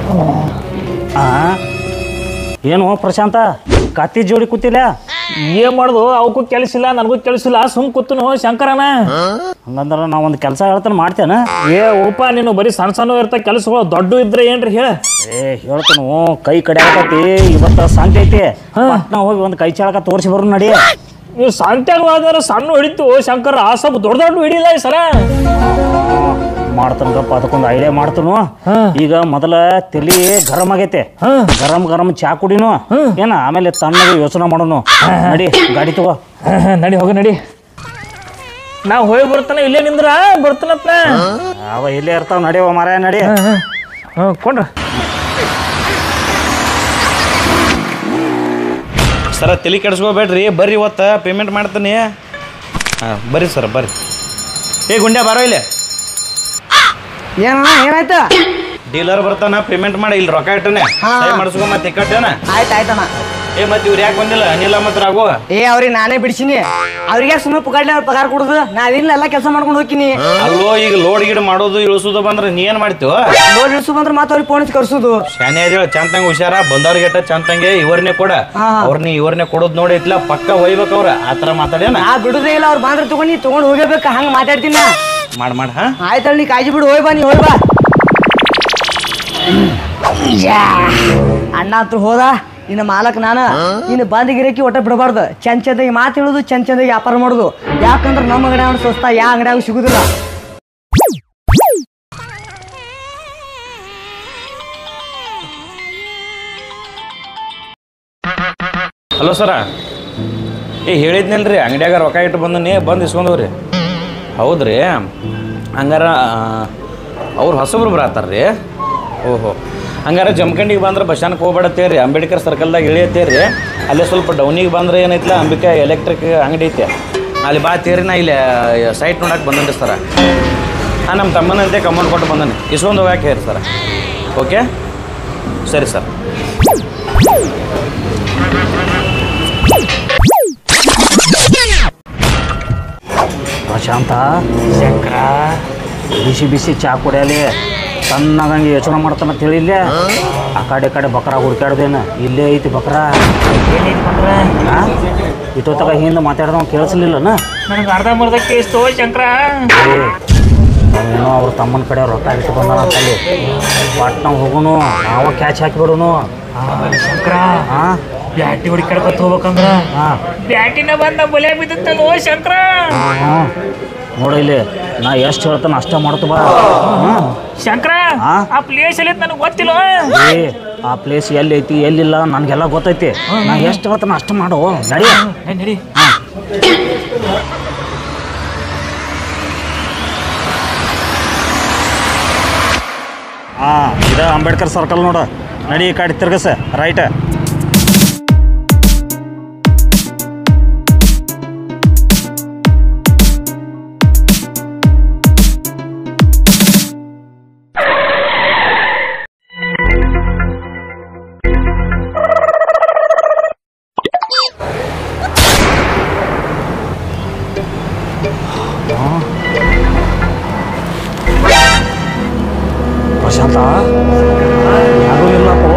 ಆ ಏನು ಪ್ರಶಾಂತ ಕತ್ತಿ ಜೋಡಿ ಕೂತಿಲ್ಲ ಏನ್ ಮಾಡುದು ಅವಕ್ಕೂ ಕೆಲಸಿಲ್ಲ ನನಗೂ ಕೆಲಸಿಲ್ಲ ಸುಮ್ ಕೂತನು ಶಂಕರನ ಹಂಗಂದ್ರೆ ನಾ ಒಂದು ಕೆಲಸ ಹೇಳ್ತಾನೆ ಮಾಡ್ತೇನೆ ಏ ಉಪ ನೀನು ಬರೀ ಸಣ್ಣ ಸಣ್ಣ ಇರ್ತ ಕೆಲಸಗಳು ದೊಡ್ಡ ಇದ್ರೆ ಏನ್ರಿ ಹೇಳ ಏ ಹೇಳ್ತಾನು ಕೈ ಕಡೆ ಆಗತಿ ಇವತ್ತು ಸಂತೆ ಐತಿ ನಾ ಹೋಗಿ ಒಂದು ಕೈ ಚಾಳಕ ತೋರಿಸಿ ಬರು ನಡಿ ನೀವು ಸಂತ್ಯಾಗ ಹೋದ್ರೆ ಸಣ್ಣ ಹಿಡಿತು ಶಂಕರ ಆ ಸ್ವಲ್ಪ ದೊಡ್ಡ ದೊಡ್ಡ ಹಿಡಿಲ್ಲ ಈ ಸರ ಮಾಡ್ತಾನ ಗಪ್ಪ ಅದಕ್ಕೊಂದು ಐಡಿಯಾ ಮಾಡ್ತನು ಈಗ ಮೊದಲ ತಲಿ ಗರಂ ಆಗೈತೆ ಗರಂ ಗರಂ ಚಾ ಕುಡಿನು ಏನ ಆಮೇಲೆ ತಣ್ಣಗೆ ಯೋಚನೆ ಮಾಡೋನು ನಡಿ ಗಾಡಿ ತಗೋ ನಡಿ ಹೋಗ ನಡಿ ನಾ ಹೋಗಿ ಬರ್ತಾನ ಇಲ್ಲೇ ನಿಂದ್ರ ಬರ್ತಾನತ್ನ ಅವ ಇಲ್ಲೇ ಇರ್ತಾವ ನಡಿವ ಮರ ನಡಿ ಹ್ಞೂ ಕೊಂಡ್ರ ಸರ ತಲೆ ಕೆಡಿಸ್ಕೋಬೇಡ್ರಿ ಬರ್ರಿ ಇವತ್ತು ಪೇಮೆಂಟ್ ಮಾಡ್ತೀನಿ ಹಾಂ ಬರ್ರಿ ಸರ್ ಬರ್ರಿ ಏ ಗುಂಡ್ಯಾ ಬಾರೋ ಇಲ್ಲಿ ಏನಣ್ಣ ಏನಾಯ್ತು ಡೀಲರ್ ಬರ್ತಾನ ಪೇಮೆಂಟ್ ಮಾಡಿ ಇಲ್ಲಿ ರೊಕ್ಕ ಇಟ್ಟನೆ ಸಹಿ ಮಾಡಿಸ್ಕೊ ಮತ್ತೆ ಇಕ್ಕಟ್ಟೇನ ಆಯ್ತು ಆಯ್ತಣ್ಣ ಏ ಮತ್ತೆ ಇವ್ರು ಯಾಕೆ ಬಂದಿಲ್ಲ ಅನಿಲ ಮತ್ತು ರಾಘು ಏ ಅವ್ರಿಗೆ ನಾನೇ ಬಿಡಿಸಿನಿ ಅವ್ರಿಗೆ ಸುಮ್ಮನೆ ಪುಗಾಡ್ಲೆ ಅವ್ರ ಪಗಾರ ಕೊಡುದು ನಾ ಇಲ್ಲ ಎಲ್ಲ ಕೆಲಸ ಮಾಡ್ಕೊಂಡು ಹೋಗ್ತೀನಿ ಅಲ್ಲೋ ಈಗ ಲೋಡ್ ಗಿಡ್ ಮಾಡೋದು ಇಳಿಸೋದು ಬಂದ್ರೆ ನೀ ಏನು ಮಾಡ್ತೀವ ಲೋಡ್ ಇಳಿಸು ಬಂದ್ರೆ ಮತ್ತೆ ಅವ್ರಿಗೆ ಫೋನ್ ಕರ್ಸೋದು ಶಾನೆ ಅದೇಳ ಚಂತಂಗ ಹುಷಾರ ಬಂದವ್ರಿಗೆ ಎಟ್ಟ ಚಂತಂಗೆ ಇವ್ರನ್ನೇ ಕೊಡ ಹಾ. ಅವ್ರನ್ನ ಇವ್ರನ್ನೇ ಕೊಡೋದು ನೋಡಿ ಇಟ್ಲ ಪಕ್ಕ ಒಯ್ಬೇಕು ಅವ್ರ ಆ ಥರ ಮಾತಾಡ್ಯಾನ ನಾ ಬಿಡುದೇ ಇಲ್ಲ ಅವ್ರು ಬಂದ್ರೆ ತಗೊಂಡು ನೀ ತಗೊಂಡು ಹೋಗಬೇಕು ಹಂಗೆ ಮಾತಾಡ್ತೀನಿ ನಾ ಮಾಡ್ ಮಾಡ್ ಹಾ ಆಯ್ತಲ್ಲ ನೀ ಕಾಳಜಿ ಬಿಡು ಹೋಯ್ ಬಾ ನೀ ಹೋಯ್ ಬಾ ಯಾ. ಅಣ್ಣ ಹತ್ರ ಹೋದ ಇನ್ನು ಮಾಲಕ್ ನಾನು ಇನ್ನು ಬಂದ್ ಗಿರಕಿ ಒಟ್ಟ ಬಿಡಬಾರ್ದು ಚಂದ ಚಂದಾಗಿ ಮಾತು ಹೇಳೋದು ಚಂದ ಚಂದಾಗಿ ವ್ಯಾಪಾರ ಮಾಡೋದು ಯಾಕಂದ್ರೆ ನಮ್ಮ ಅಂಗಡಿ ಸ್ವಸ್ತ ಯಾ ಅಂಗಡಿಯಾಗ ಸಿಗುದಿಲ್ಲ ಹಲೋ ಸರ ಏ ಹೇಳಿದ್ನಲ್ರಿ ಅಂಗಡ್ಯಾಗ ರೊಕ್ಕ ಇಟ್ಟು ಬಂದನಿ ಬಂದು ಇಸ್ಕೊಂಡವ್ರಿ ಹೌದ್ರಿ ಹಂಗಾರ ಅವ್ರು ಹೊಸಬ್ರು ಬರತ್ತಾರ್ರಿ ಓಹೋ ಹಂಗಾರ ಜಮಖಂಡಿಗೆ ಬಂದ್ರೆ ಬಸ್ ಸ್ಟ್ಯಾಂಡ್ಗೆ ಹೋಗ್ಬೇಡತ್ತೇರಿ ಅಂಬೇಡ್ಕರ್ ಸರ್ಕಲ್ದಾಗ ಇಳಿಯತ್ತೇರಿ ಅಲ್ಲೇ ಸ್ವಲ್ಪ ಡೌನಿಗೆ ಬಂದ್ರೆ ಏನೈತಿಲ್ಲ ಅಂಬಿಕಾ ಎಲೆಕ್ಟ್ರಿಕ್ ಅಂಗಡಿ ಐತೆ ಅಲ್ಲಿ ಬಾ ತೇರಿ ನಾ ಇಲ್ಲಿ ಸೈಟ್ ನೋಡಕ್ಕೆ ಬಂದಂತೆ ಸರ ಹಾಂ ನಮ್ಮ ತಮ್ಮನಂತೆ ಕಮೌಂಟ್ ಕೊಟ್ಟು ಬಂದಾನೆ ಇಸ್ಕೊಂಡು ಹೋಗಕ್ಕೆ ಹೇರಿ ಸರ ಓಕೆ ಸರಿ ಸರ್ ಪ್ರಶಾಂತ ಶಂಕರ ಬಿಸಿ ಬಿಸಿ ಚಾ ಕುಡಿಯಲಿ ತಣ್ಣಗಂಗೆ ಯೋಚನೆ ಮಾಡ್ತಾನ ತಿಳಿಲ್ಲ ಆ ಕಡೆ ಈ ಕಡೆ ಬಕ್ರ ಹುಡ್ಕ್ಯಾಡ್ದೇನ ಇಲ್ಲೇ ಐತಿ ಬಕ್ರ ಆ? ಇಷ್ಟೊತ್ತಾಗ ಹಿಂದೆ ಮಾತಾಡ್ದವ ಕೇಳಿಸ್ಲಿಲ್ಲನ ನನಗೆ ಅರ್ಧ ಮರ್ಧ ಕೇಸ್ ತಗೋ ಶಂಕರ ಏನೋ ಅವ್ರ ತಮ್ಮನ ಕಡೆ ರೊಕ್ಕ ಇಟ್ಟು ಬಂದಾನ ಅಂತಲ್ಲಿ ಪಟ್ನ ಹೋಗುನು ನಾವು ಕ್ಯಾಚ್ ಹಾಕಿಬಿಡುನು ಶಂಕರ ಹಾ ಬ್ಯಾಟಿ ಹುಡುಕಾಡ್ಕೊತ ಹೋಗ್ಬೇಕಂದ್ರ ಹಾ ಬ್ಯಾಟಿನ ಬಂದ ಬಲೆ ಬಿದ್ದಿತ್ತಲ್ಲ ಓ ಶಂಕರ ನೋಡು ಇಲ್ಲಿ ನಾ ಎಷ್ಟು ಹೇಳ್ತಾನ ಅಷ್ಟೇ ಮಾಡ್ತು ಬಾ ಹ್ಮ್. ಶಂಕರ ಹಾ? ಆ ಪ್ಲೇಸ್ ಅಲ್ಲಿ ನನಗೆ ಗೊತ್ತಿಲ್ಲ ಏ ಆ ಪ್ಲೇಸ್ ಎಲ್ಲಿ ಐತಿ ಎಲ್ಲಿಲ್ಲ ನನಗೆಲ್ಲ ಗೊತ್ತೈತಿ ನಾ ಎಷ್ಟು ಹೇಳ್ತಾನ ಅಷ್ಟು ಮಾಡು ನಡಿ ಏ, ನಡಿ ಹಾ ಇದ ಅಂಬೇಡ್ಕರ್ ಸರ್ಕಲ್ ನೋಡು ನಡಿ ಈ ಕಡೆ ತಿರ್ಗಸ ರೈಟ್ ಪ್ರಶಾಂತ ಯಾರೂ ಇಲ್ಲಪ್ಪೋ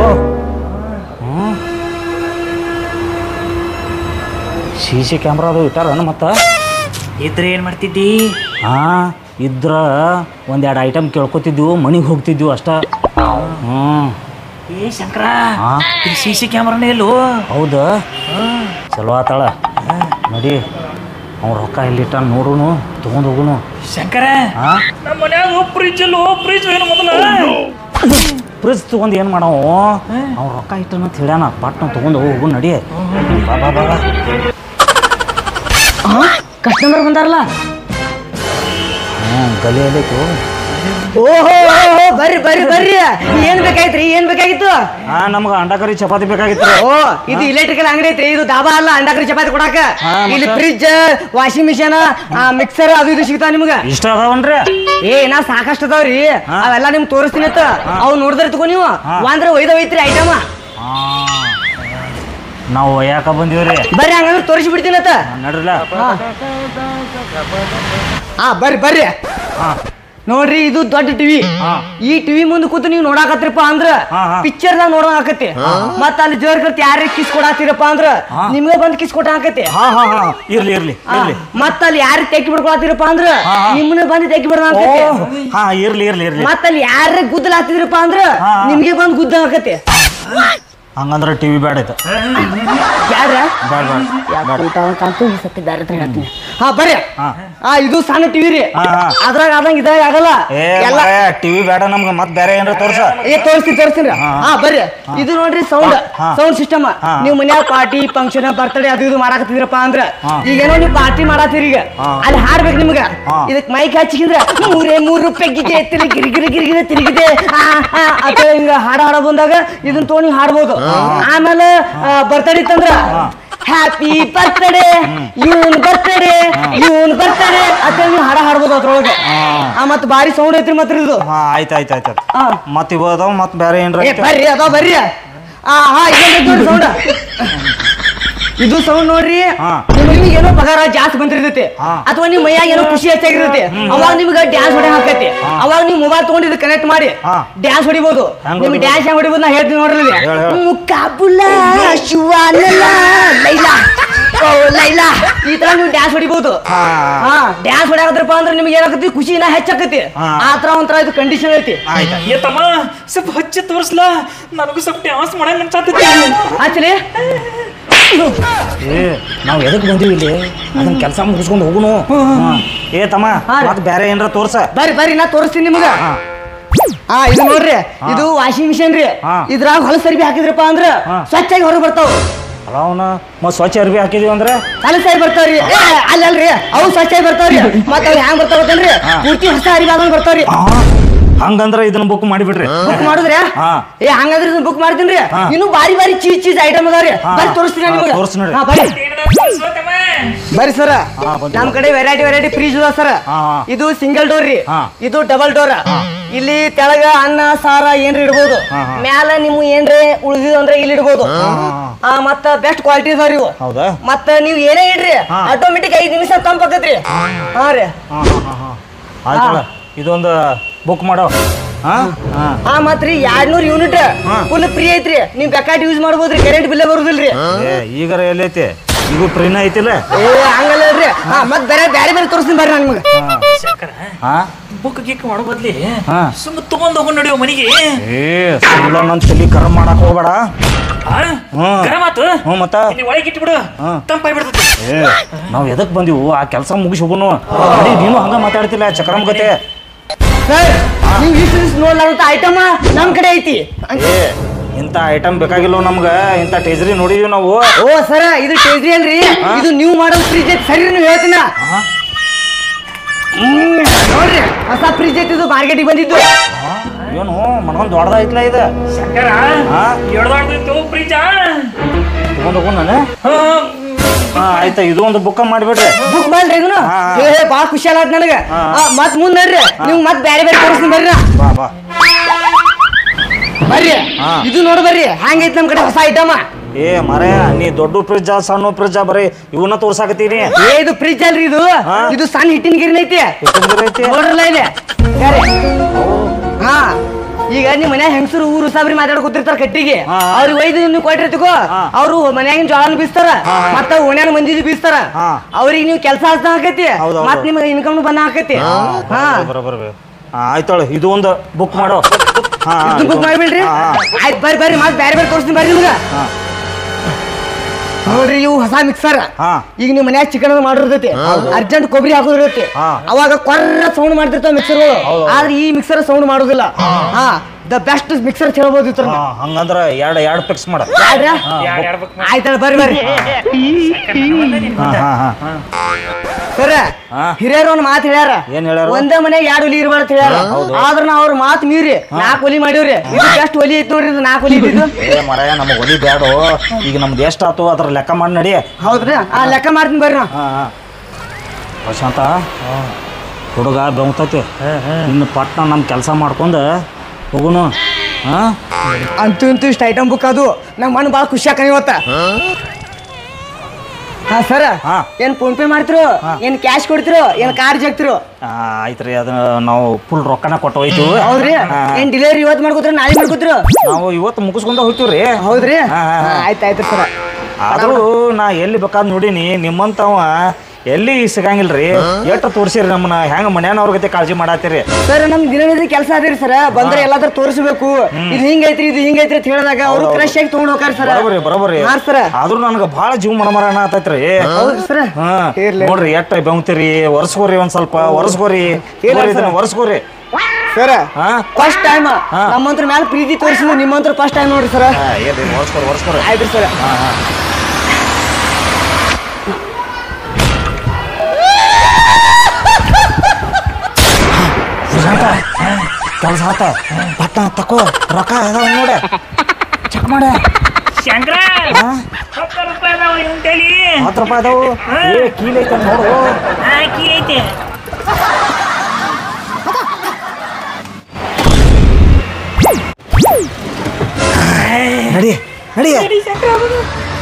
ಸಿ ಸಿ ಕ್ಯಾಮ್ರಾ ಅದು ಇಟ್ಟಾರನ ಮತ್ತ ಇದ್ರೆ ಏನ್ ಮಾಡ್ತಿದ್ದಿ ಹಾ ಇದ್ರ ಒಂದೆರಡು ಐಟಮ್ ಕೇಳ್ಕೊತಿದ್ವು ಮನೆಗೆ ಹೋಗ್ತಿದ್ವು ಅಷ್ಟ ಹ್ಞೂ ಏ ಶಂಕರ ಹಾ ಸಿ ಸಿ ಕ್ಯಾಮ್ರಾನೇ ಇಲ್ಲೋ ಹೌದಾ ಚಲೋ ಆತಾಳ ನಡಿ ಅವ್ನ ರೊಕ್ಕ ಎಲ್ಲಿಟ್ಟ ನೋಡುನು ತೊಗೊಂಡು ಹೋಗುನು ಶಂಕರ ಹಾ ನಮ್ಮ ಮನ್ಯಾಗ ಫ್ರಿಜ್ ಇಲ್ಲ ಫ್ರಿಜ್ ಏನು ಮೊದಲ ಫ್ರಿಜ್ ತೊಗೊಂಡು ಏನು ಮಾಡವು ಅವ್ನ ರೊಕ್ಕ ಇಟ್ಟನ ಅಂತ ಹೇಳ್ಯಾನ ಪಟ್ನ ತೊಗೊಂಡು ಹೋಗು ನಡಿ ಬಾ ಬಾ ಬಾ ಬಾ. ಕಸ್ಟಮರ್ ಬಂದಾರಲ್ಲ ಹ್ಞೂ ಗಲಿ ಎಲ್ಲೈತು ಓಹೋ ಬರ್ರಿ ಬರ್ರಿ ಬರ್ರಿ ಏನ್ ಬೇಕಾಯ್ತ್ರಿ ಏನ್ ಬೇಕಾಗಿತ್ತು ಹಾ ನಮ್ಗೆ ಅಂಡ ಕರಿ ಚಪಾತಿ ಬೇಕಾಗಿತ್ತು ಓ ಇದು ಇಲೆಕ್ಟ್ರಿಕಲ್ ಅಂಗಡಿ ಐತ್ರಿ ಇದು ದಾಬಾ ಅಲ್ಲ ಅಂಡಾಕ್ರಿ ಚಪಾತಿ ಕೊಡಾಕ ಹಾ, ಮತ್ತೆ? ಇಲ್ಲಿ ಫ್ರಿಜ್ ವಾಷಿಂಗ್ ಮಿಷಿನ್ ಮಿಕ್ಸರ್ ಅದು ಇದು ಸಿಗ್ತಾವ ನಿಮ್ಗ ಇಷ್ಟ ಅದಾವನ್ರಿ ಏ ನಾ ಸಾಕಷ್ಟು ಅದಾವ್ರಿ ಅವೆಲ್ಲ ನಿಮ್ಗೆ ತೋರಿಸ್ತೀನಿ ಅಂತ ಅವ್ ನೋಡಿದ್ರೆ ತಗೋ ನೀವು ಒಂದ್ರ ಒಯ್ದ ಒಯ್ತ್ರಿ ಐಟಮ್ ನಾವು ಯಾಕ ಬಂದೀವ್ರಿ ಬರ್ರಿ ಹಂಗಂದ್ರೆ ತೋರಿಸಿ ಬಿಡ್ತೀನಿ ಅಂತ ನಡ್ರಲ್ಲ ಹಾ ಬರ್ರಿ ಬರ್ರಿ ನೋಡ್ರಿ ಇದು ದೊಡ್ಡ ಟಿವಿ ಹಾ. ಈ ಟಿವಿ ಮುಂದೆ ಕೂತು ನೀವು ನೋಡಾಕತ್ರಿಪ್ಪ ಅಂದ್ರ ಹಾ, ಹಾ. ಪಿಕ್ಚರ್ ದಾಗ ನೋಡೋಣ ಆಕತಿ ಮತ್ತ ಅಲ್ಲಿ ಜೋರ್ ಕರ್ತಿ ಯಾರೇ ಕಿಸ್ ಕೊಡಾತಿರಪ್ಪ ಅಂದ್ರ ಹಾ. ನಿಮ್ಗೆ ಬಂದ್ ಕಿಸ್ ಕೊಟ್ಟ ಆಕತಿ ಹಾ ಹಾ ಹಾ ಇರ್ಲಿ ಇರ್ಲಿ ಇರ್ಲಿ ಮತ್ತ ಅಲ್ಲಿ ಯಾರು ತೆಕ್ಕಿ ಬಿಡ್ಕೊಳತಿರಪ್ಪ ಅಂದ್ರ ಹಾ, ಹಾ. ನಿಮ್ಮನ್ನ ಬಂದು ತೆಕ್ಕಿ ಬಿಡೋಣ ಓ ಆಕತಿ ಹಾ ಇರ್ಲಿ ಇರ್ಲಿ ಇರ್ಲಿ ಮತ್ತ ಅಲ್ಲಿ ಯಾರ ಗುದ್ದಲ ಹಾಕ್ತಿದ್ರಪ್ಪ ಅಂದ್ರ ಹಾ, ಹಾ. ನಿಮ್ಗೆ ಬಂದ್ ಗುದ್ದ ಆಕತಿ ಹಂಗಂದ್ರೆ ಟಿವಿ ಬೇಡ ಆಯ್ತು ಯಾರ ಬೇಡ ಬೇಡ ಹಾ ಬರ್ರಿ ಹಾ. ಹಾ ಇದು ಸಣ್ಣ ಟಿವಿ ರೀ ಹಾ, ಹಾ. ಅದ್ರಾಗ ಆದಂಗ ಇದಾಗ ಆಗಲ್ಲ ಏ ಎಲ್ಲ ಟಿವಿ ಬೇಡ ನಮ್ಗೆ ಮತ್ತೆ ಬೇರೆ ಏನ್ರ ತೋರ್ಸ ಏ ತೋರಿಸ್ತೀನಿ ತೋರಿಸ್ತೀನಿ ಹಾ. ಹಾ ಬರ್ರಿ ಇದು ನೋಡ್ರಿ ಸೌಂಡ್ ಹಾ. ಸೌಂಡ್ ಸಿಸ್ಟಮ್ ಹಾ. ನೀವು ಮನ್ಯಾಗ ಪಾರ್ಟಿ ಫಂಕ್ಷನ್ ಬರ್ತಡೇ ಅದು ಇದು ಮಾಡಾಕತ್ತಿದ್ರಪ್ಪ ಅಂದ್ರ ಹಾ. ಈಗೇನೋ ನೀವು ಪಾರ್ಟಿ ಮಾಡಾತ್ತೀರಿ ಈಗ ಹಾ. ಅಲ್ಲಿ ಹಾಡ್ಬೇಕು ನಿಮ್ಗ ಹಾ. ಇದಕ್ ಮೈಕ್ ಹಚ್ಚಿದ್ರೆ ಮೂರೇ ಮೂರು ರೂಪಾಯಿ ಗಿದೆ ತಿರುಗಿ ಗಿರಿ ಗಿರಿ ಗಿರಿ ತಿರುಗಿದೆ ಅದ ಹಿಂಗ ಹಾಡ ಹಾಡ ಬಂದಾಗ ಇದನ್ನ ತೊಗೊಂಡು ಹಾಡ್ಬೋದು ಆಮೇಲೆ ಬರ್ತಡೇ ಇತ್ತಂದ್ರ ಹ್ಯಾಪಿ ಬರ್ತಡೇ ಇವನ್ ಬರ್ತಡೇ ಇವನ್ ಬರ್ತಡೇ ಅಂತ ನೀವು ಹಾಡ ಹಾಡ್ಬೋದು ಅದ್ರೊಳಗೆ ಆ ಮತ್ ಭಾರಿ ಸೌಂಡ್ ಐತ್ರಿ ಮಾತ್ರ ಇದು ಹಾ ಆಯ್ತು ಆಯ್ತು ಆಯ್ತು ಹಾ. ಮತ್ತೆ ಇವು ಅದಾವ ಮತ್ತೆ ಬೇರೆ ಏನ್ರ ಏ ಬರ್ರಿ ಅದ ಬರ್ರಿ ಆ ಹಾ ಇದೊಂದು ನೋಡಿ ಸೌಂಡ್ ಇದು ಸೌಂಡ್ ನೋಡ್ರಿ ಹಾ. ನಿಮಗೆ ಏನೋ ಪಗಾರ ಜಾಸ್ತಿ ಬಂದಿರ್ತೈತಿ ಹಾ. ಅಥವಾ ನಿಮ್ ಮೈಯಾಗ ಏನೋ ಖುಷಿ ಹೆಚ್ಚಾಗಿರ್ತೈತಿ ಅವಾಗ ನಿಮ್ಗೆ ಡ್ಯಾನ್ಸ್ ಹೊಡೆ ಹಾಕೈತಿ ಅವಾಗ ನೀವು ಮೊಬೈಲ್ ತಗೊಂಡು ಇದು ಕನೆಕ್ಟ್ ಮಾಡಿ ಹಾ. ಡ್ಯಾನ್ಸ್ ಹೊಡಿಬೋದು ಹೆಂಗ್ ನಿಮ್ಗೆ ಹೊಡಿಬೋದು? ಡ್ಯಾನ್ಸ್ ಹೆಂಗ್ ಹೊಡಿಬೋದು ನಾ ಹೇಳ್ತೀನಿ ನೋಡ್ರಿ ಇಲ್ಲಿ. ಹೇಳ್, ಹೇಳ್. ಮುಕ್ಕಾಬುಲ ಶಿವಾನಲ ಲೈಲಾ ಓ ಲೈಲಾ ಈ ತರ ನೀವು ಡ್ಯಾನ್ಸ್ ಹೊಡಿಬೋದು ಹಾ. ಹಾ ಡ್ಯಾನ್ಸ್ ಹೊಡ್ಯಾಕತ್ರಪ್ಪ ಅಂದ್ರೆ ನಿಮ್ಗೆ ಏನಾಗತ್ತಿ ಖುಷಿ ಇನ್ನ ಹೆಚ್ಚಾಕತಿ ಹಾ. ಆ ತರ ಒಂಥರ ಇದು ಕಂಡೀಷನ್ ಐತಿ ಆಯ್ತು ಏ ತಮ್ಮ ಸ್ವಲ್ಪ ಹಚ್ಚಿ ತೋರಿಸ್ಲಾ ನನಗೂ ಸ್ವಲ್ಪ ಡ್ಯಾನ್ಸ್ ಮಾಡಂಗ್ ಅನ್ಸಾತೈತಿ ಆಕ್ಚುಲಿ ಏ ನಾವು ಎದಕ್ ಬಂದೀವಿ ಇಲ್ಲಿ ಅದನ್ನ ಕೆಲಸ ಮುಗಿಸ್ಕೊಂಡು ಹೋಗುನು ಹಾ. ಏ ತಮ್ಮ ಹಾ ರೀ. ಮತ್ತೆ ಬೇರೆ ಏನ್ರ ತೋರ್ಸ ಬರ್ರಿ ಬರ್ರಿ ನಾ ತೋರಿಸ್ತೀನಿ ನಿಮ್ಗ ಹಾ. ಹಾ ಇದು ನೋಡ್ರಿ ಇದು ವಾಷಿಂಗ್ ಮಿಷಿನ್ ರೀ ಹಾ. ಇದ್ರಾಗ ಹೊಲಸ ಅರ್ಬಿ ಹಾಕಿದ್ರಪ್ಪ ಅಂದ್ರ ಹಾ. ಸ್ವಚ್ಛಾಗಿ ಹೊರಗೆ ಬರ್ತಾವ ಅಲ್ಲ ಅವನ ಮತ್ತೆ ಸ್ವಚ್ಛ ಅರ್ಬಿ ಹಾಕಿದೀವಿ ಅಂದ್ರೆ ಹೊಲಸಾಗಿ ಬರ್ತಾವ್ರಿ ಏ, ಅಲ್ಲ ಅಲ್ರಿ ಅವು ಸ್ವಚ್ಛಾಗಿ ಬರ್ತಾವ್ರಿ ಮತ್ತ ಅವ್ ಹ್ಯಾಂಗ್ ಬರ್ತಾವ ಗೊತ್ತೇನ್ರಿ ಪೂರ್ತಿ ಹೊಸ ಅರಿವಿ ಆದಂಗ್ ಬರ್ತಾವ್ರಿ ಆ, ಹಂಗಂದ್ರ ಇದನ್ನ ಬುಕ್ ಮಾಡಿಬಿಡ್ರಿ ಬುಕ್ ಮಾಡುದ್ರಿ ಹಾ. ಏ ಹಂಗಂದ್ರೆ ಇದನ್ನ ಬುಕ್ ಮಾಡ್ತೀನಿ ಹಾ. ಇನ್ನು ಬಾರಿ ಬಾರಿ ಚೀಸ್ ಚೀಸ್ ಐಟಮ್ ಅದಾವ್ರಿ ಹಾ. ಬರ್ರಿ ತೋರಿಸ್ತೀನಿ ಹಾ, ನಿಮ್ಗೆ ತೋರ್ಸ್ ನೋಡ್ರಿ. ಹಾ ಬರ್ರಿ ತಮ್ಮ ಬರ್ರಿ ಸರ್ ಹಾ, ಬಂತು. ನಮ್ ಕಡೆ ವೆರೈಟಿ ವೆರೈಟಿ ಫ್ರಿಜ್ ಅದ ಸರ್ ಹಾ, ಹಾ. ಇದು ಸಿಂಗಲ್ ಡೋರ್ ರೀ ಹಾ. ಇದು ಡಬಲ್ ಡೋರ್ ಇಲ್ಲಿ ತೆಳಗ ಅನ್ನ ಸಾರ ಏನ್ರಿ ಇಡ್ಬೋದು ಹಾ, ಹಾ. ಮ್ಯಾಲ ನೀವು ಏನ್ರಿ ಉಳಿದಿದ್ದು ಅಂದ್ರೆ ಇಲ್ಲಿ ಇಡ್ಬೋದು ಹಾ, ಆ ಮತ್ತ ಬೆಸ್ಟ್ ಕ್ವಾಲಿಟಿ ಅದಾವ್ರಿ ಇವು ಹೌದಾ ಮತ್ತ ನೀವು ಏನೇ ಇಡ್ರಿ ಹಾ. ಆಟೋಮೆಟಿಕ್ ಐದ್ ನಿಮಿಷ ತಂಪ್ ಆಕತ್ರಿ ಹಾ ರೀ ಹಾ ಹಾ ಹಾ ಹಾ ಆಯ್ತಲ್ಲ ಇದೊಂದು ಬುಕ್ ಮಾಡೋ ಹಾ ಹಾ ಆ ಮತ್ರಿ ಎರಡ್ನೂರ್ ಯೂನಿಟ್ ಹಾ. ಫುಲ್ ಫ್ರೀ ಐತ್ರಿ ನೀವ್ ಬೇಕಾಟ್ ಯೂಸ್ ಮಾಡ್ಬೋದ್ರಿ ಕರೆಂಟ್ ಬಿಲ್ ಬರುದಿಲ್ರಿ ಏ ಈಗಾರ ಎಲ್ಲೈತಿ ಇದು ಪ್ರೀನ ಐತಿಲ್ಲ ಏ ಹಂಗಲ್ಲ ಹೇಳ್ರಿ ಹಾ ಮತ್ ಬೇರೆ ಬ್ಯಾರೆ ಬೇರೆ ತೋರಿಸ್ತೀನಿ ಬರ್ರಿ ನಾನು ನಿಮ್ಗೆ ಶಂಕರ ಹಾ ಬುಕ್ ಗಿಕ್ ಮಾಡೋ ಬದ್ಲಿ ಹಾ. ಸುಮ್ಮ ತಗೊಂಡ್ ಹೋಗೋ ನಡಿಯೋ ಮನೆಗೆ ಏ ಸುಳ್ಳ ನನ್ನ ತಲಿ ಕರ್ಮ ಮಾಡಕ್ ಹೋಗ್ಬೇಡ ಆ? ಹ್ಮ್. ಗರಂ ಆತು ಹ್ಞೂ ಮತ್ತ ಇಲ್ಲಿ ಒಳಗೆ ಇಟ್ಬಿಡು ಹಾ. ತಂಪಾಗಿ ಬಿಡ್ತೈತಿ ಏ ನಾವ್ ಎದಕ್ ಬಂದಿವು ಆ ಕೆಲಸ ಮುಗಿಸಿ ಹೋಗುನು ನಡಿ ನೀನು ಹಂಗ ಮಾತಾಡ್ತಿಲ್ಲ ಚಕ್ರಮ್ ಗತೆ ಸರ್ ನೀವು ಇಷ್ಟು ದಿವಸ ನೋಡ್ಲಾರಂತ ಐಟಮ್ ನಮ್ ಕಡೆ ಐತಿ ಏ ಇಂಥ ಐಟಮ್ ಬೇಕಾಗಿಲ್ಲ ನಮ್ಗ ಇಂಥ ಟೇಜ್ರಿ ನೋಡಿದೀವಿ ನಾವು ಓ ಸರ ಇದು ಟೇಜ್ರಿ ಅಲ್ರಿ ಇದು ನೀವು ಮಾಡೋ ಫ್ರಿಜ್ ಐತಿ ಸರಿ ನೀವು ಹೇಳ್ತೀನ ಹ್ಮ್, ನೋಡ್ರಿ ಹೊಸ ಫ್ರಿಜ್ ಐತಿ ಇದು ಮಾರ್ಕೆಟಿಗೆ ಬಂದಿದ್ದು ಏನು ಮನಗೊಂದು ದೊಡ್ಡದೈತ್ಲ ಇದು ಶಂಕರ ಹಾ? ಎಳ್ದಾಡ್ದಿತ್ತು ಫ್ರಿಜ್ ತಗೊಂಡ್ ಹೋಗು ನಾನು ಹಾ ಆಯ್ತಾ ಇದು ಒಂದು ಬುಕ್ ಮಾಡಿಬಿಡ್ರಿ ಬುಕ್ ಮಾಡ್ರಿ ಇದನ್ನ ಹಾ, ಹಾ. ಏ ಬಾಳ ಖುಷಿ ಆಗತ್ ನನಗ ಹಾ. ಆ, ಮತ್ ಮುಂದ್ ನೋಡ್ರಿ ನೀವು ಮತ್ ಬೇರೆ ಬೇರೆ ತೋರಿಸ್ತೀನಿ ಬರ್ರಿ ಬಾ ಬಾ ಬರ್ರಿ ಹಾ. ಇದು ನೋಡ್ ಬರ್ರಿ ಹ್ಯಾಂಗೈತಿ ನಮ್ ಕಡೆ ಹೊಸ ಐಟಮ್ ಏ ಮರ ನೀ ದೊಡ್ಡ ಫ್ರಿಜ್ಜ ಸಣ್ಣ ಫ್ರಿಜ್ಜ ಬರೀ ಇವನ್ನ ತೋರ್ಸಾಕತ್ತೀನಿ ಏ ಇದು ಫ್ರಿಜ್ ಅಲ್ರಿ ಇದು ಹಾ. ಇದು ಸಣ್ಣ ಹಿಟ್ಟಿನ ಗಿರಿನ ಐತಿ ಐತಿ ನೋಡ್ರಲ್ಲ ಇದೆ ಯಾರೇ? ಹಾ ಈಗ ನಿಮ್ ಮನ್ಯಾಗ ಹೆಂಗಸರು ಊರು ಸಾಬ್ರಿ ಮಾತಾಡ್ಕೊತಿರ್ತಾರ ಕಟ್ಟಿಗೆ ಹಾ. ಅವ್ರಿಗೆ ಒಯ್ದು ನೀವು ಕೊಟ್ಟಿರ್ತಿಕೋ ಹಾ. ಅವ್ರು ಮನ್ಯಾಗಿನ ಜೋಳನ ಬೀಸ್ತಾರ ಹಾ. ಮತ್ತ ಓಣ್ಯಾನ ಮಂದಿದು ಬೀಸ್ತಾರ ಹಾ. ಅವ್ರಿಗೆ ನೀವು ಕೆಲಸ ಹಚ್ದ ಹಾಕತಿ ಹೌದ್ ಹೌದು. ಮತ್ ನಿಮ್ಗೆ ಇನ್ಕಮ್ ಬಂದ ಹಾಕತಿ ಹಾ ಬರೋಬರ್ ಆಯ್ತಾಳ ಇದು ಒಂದು ಬುಕ್ ಮಾಡೋ ಹಾ ಹಾ, ಇದು ಬುಕ್ ಮಾಡ್ಬಿಡ್ರಿ ಹಾ, ಹಾ. ಆಯ್ತು ಬರ್ರಿ ಬರ್ರಿ ಮತ್ ಬೇರೆ ಬೇರೆ ತೋರಿಸ್ತೀನಿ ಬರ್ರಿ ನಿಮ್ಗ ಹಾ. ನೋಡ್ರಿ ಇವು ಹೊಸ ಮಿಕ್ಸರ್ ಹಾ. ಈಗ ನೀವು ಮನ್ಯಾಗ ಚಿಕನ್ ಮಾಡಿರ್ತೈತಿ ಅರ್ಜೆಂಟ್ ಕೊಬ್ಬರಿ ಹಾಕೋದಿರ್ತೈತಿ ಹಾ. ಅವಾಗ ಕೊರ್ರ ಸೌಂಡ್ ಮಾಡ್ತಿರ್ತಾವ ಮಿಕ್ಸರ್ ಹೌದು. ಆದ್ರೆ ಈ ಮಿಕ್ಸರ್ ಸೌಂಡ್ ಮಾಡೋದಿಲ್ಲ ಹಾ ದ ಬೆಸ್ಟ್ ಮಿಕ್ಸರ್ ಹೇಳ್ಬೋದು ಇತ್ರ ಹಾ, ಹಂಗಂದ್ರ ಎರಡು ಎರಡು ಫಿಕ್ಸ್ ಮಾಡ ಯಾರ್ರ ಯಾರ್ ಯಾರ್ book ಆಯ್ತಲ್ಲ ಬರ್ರಿ ಬರ್ರಿ ಹಾ ಹಾ ಹಾ ಸರ ಹಾ. ಹಿರಿಯರು ಒಂದ್ ಮಾತು ಹೇಳ್ಯಾರ ಏನ್ ಹೇಳ್ಯಾರ? ಒಂದೇ ಮನೆ ಎರಡು ಒಲಿ ಇರ್ಬಾರ್ದು ಅಂತ ಹೇಳ್ಯಾರ ಹೌದು. ಆದ್ರ ನಾವ್ ಅವ್ರ ಮಾತು ಮೀರಿ ನಾಲ್ಕು ಒಲಿ ಮಾಡಿವ್ರಿ ಇದು ಎಷ್ಟು ಒಲಿ ಐತಿ ನೋಡ್ರಿ ಇದು ನಾಲ್ಕು ಒಲಿ ಇದ್ದಿದ್ದು ಏ ಮರ ನಮಗೆ ಒಲಿ ಬ್ಯಾಡು ಈಗ ನಮ್ದು ಎಷ್ಟು ಆತು ಅದ್ರ ಲೆಕ್ಕ ಮಾಡಿ ನಡಿ ಹೌದ್ರಿ ಆ ಲೆಕ್ಕ ಮಾಡ್ತೀನಿ ಬರ್ರಿ ನಾ ಹಾ ಹಾ ಪ್ರಶಾಂತ ಹುಡುಗ ಬೆಂತತಿ ಇನ್ನು ಪಟ್ನ ನಮ್ಮ ಕೆಲಸ ಮಾಡ್ಕೊಂಡು ಹೋಗುನು ಹಾ ಅಂತೂ ಇಂತೂ ಇಷ್ಟು ಐಟಮ್ ಬುಕ್ ಅದು ನಂಗೆ ಮಣ್ಣು ಭಾಳ ಖುಷಿ ಆಕನ ಇವತ್ತ ಹಾ ಸರ ಹಾ. ಏನ್ ಫೋನ್ ಪೇ ಮಾಡ್ತಿರೋ ಏನ್ ಕ್ಯಾಶ್ ಕೊಡ್ತಿರೋ ಏನ್ ಕಾರ್ ಜಗ್ತಿರೋ ಆಯ್ತು ರೀ ಅದನ್ನ ನಾವು ಫುಲ್ ರೊಕ್ಕನ ಕೊಟ್ಟು ಹೋಯ್ತು ಹೌದ್ರಿ ಏನ್ ಡೆಲಿವರಿ ಇವತ್ತು ಮಾಡ್ಕೋತ್ರ ನಾಳೆ ಮಾಡ್ಕೋತಿರೋ ನಾವು ಇವತ್ತು ಮುಗಿಸ್ಕೊಂಡ ಹೋಗ್ತೀವಿ ರೀ ಹೌದ್ರಿ ಹಾ, ಹಾ, ಹಾ. ಆಯ್ತು ಆಯ್ತು ಸರ ಆದ್ರೂ ನಾ ಎಲ್ಲಿ ಬೇಕಾದ್ ನೋಡೀನಿ ನಿಮ್ಮಂತವ ಎಲ್ಲಿ ಸಿಗಂಗಿಲ್ರಿ ಎಷ್ಟು ತೋರ್ಸಿರಿ ನಮ್ಮನ್ನ ಹೆಂಗ ಮನ್ಯಾನವ್ರ ಗತೆ ಕಾಳಜಿ ಮಾಡತ್ತೀರಿ ಸರ್ ನಮ್ ದಿನನಿತ್ಯ ಕೆಲಸ ಅದಿರಿ ಸರ್ ಬಂದ್ರೆ ಎಲ್ಲಾದ್ರೂ ತೋರಿಸ್ಬೇಕು ಇದು ಹಿಂಗೈತ್ರಿ ಇದು ಹಿಂಗೈತ್ರಿ ಅಂತ ಹೇಳಿದಾಗ ಅವರು ಫ್ರೆಶ್ ಆಗಿ ತಗೊಂಡ್ ಹೋಗ್ತಾರ ಸರ್ ಬರೋಬರಿ ಬರೋಬರಿ ಹಾ ಸರ್ ಆದ್ರೂ ನನಗೆ ಭಾಳ ಜೀವ ಮಣಮರಣ ಆತೈತ್ರಿ ಹೌದು ಸರ್ ಹಾ ಇರ್ಲಿ. ನೋಡ್ರಿ ಎಟ್ಟ ಬೆಂಗ್ತೀರಿ ಒರ್ಸ್ಕೋರಿ ಒಂದ್ ಸ್ವಲ್ಪ ಒರ್ಸ್ಕೋರಿ ಇದನ್ನ ಒರ್ಸ್ಕೋರಿ ಸರ್ ಹಾ ಫಸ್ಟ್ ಟೈಮ್ ನಮ್ಮಂತ್ರ ಮ್ಯಾಲ ಪ್ರೀತಿ ತೋರಿಸಿದ್ರು ನಿಮ್ಮಂತ್ರ ಫಸ್ಟ್ ಟೈಮ್ ನೋಡ್ರಿ ಸರ್ ಹಾ, ಏನ್ರಿ ಒರ್ಸ್ಕೋರಿ ಒರ್ಸ್ಕೋರಿ ಆಯ್ತು ಸರ್ ಹಾ ಹಾ ಕೆಲಸ ಆತ ಪಟ್ಟ ತಕೋ ರೊಕ್ಕ ಅದಾವ ನೋಡ ಚೆಕ್ ಮಾಡ ಶಂಕರ ಹತ್ತು ರೂಪಾಯಿ ಅದಾವ ಇವನ್ ತಲಿ ಹತ್ತು ರೂಪಾಯಿ ಅದಾವು ಏ ಕೀಲೈತೆ ನೋಡು ಹಾಕಿ ಐತೆ ನಡಿ ನಡಿ ಸರಿ, ಶಂಕ್ರ, ಹೋಗೋದು.